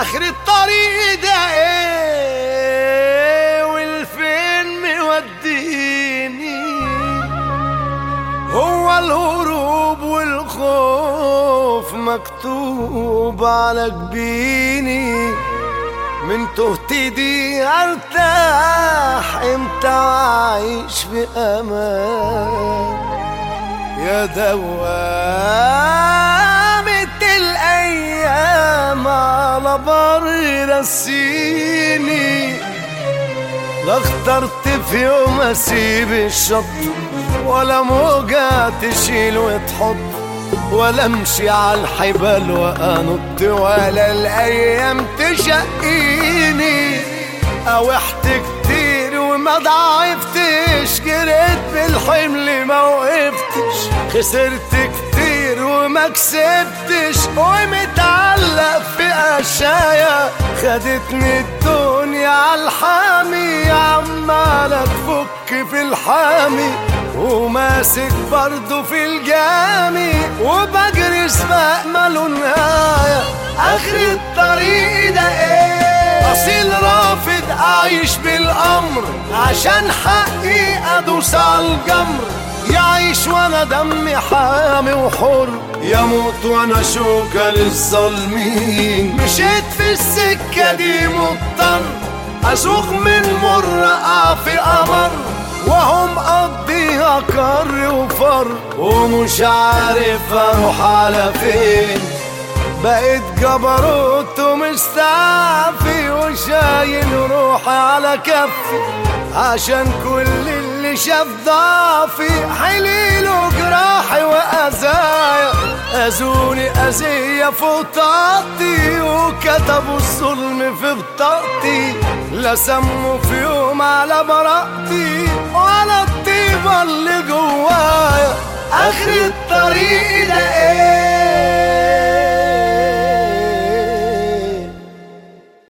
اخر الطريق ده ايه والفين موديني هو الهروب والخوف مكتوب على جبيني من تهتي دي ارتاح امتى اعيش في امان يا دوامة الايام على بر رسيني لا اخترت في يوم اسيب الشط ولا موجة تشيل وتحط ولا امشي على الحبال وانط ولا الايام تشقيني اوحت كتير وما ضعفتش جريت بالحمل ما وقفتش خسرت كتير وما كسبتش ومتعلق في اشياء خدتني الدنيا عالحامي عمالة تفك في الحامي وماسك برضه في الجامي وبجري سباق ماله نهاية آخر الطريق ده ايه أصيل رافض أعيش بالأمر عشان حقي أدوس على الجمر يعيش وانا دمي حامي وحر يموت وانا شوكة للظالمين مشيت في السكة دي مضطر أسوق من مر أقع في قمر وهم قضيها كر وفر ومش عارف اروح على فين بقيت جبروت ومستعفي وشايل روحي على كفي عشان كل اللي شاف ضعفي حليله جراحي وأذايا أذوني أذية فوق طاقتي وكتبوا الظلم في بطاقتي لا سموا في يوم على براءتي ولا الطيبة اللي جوايا آخر الطريق ده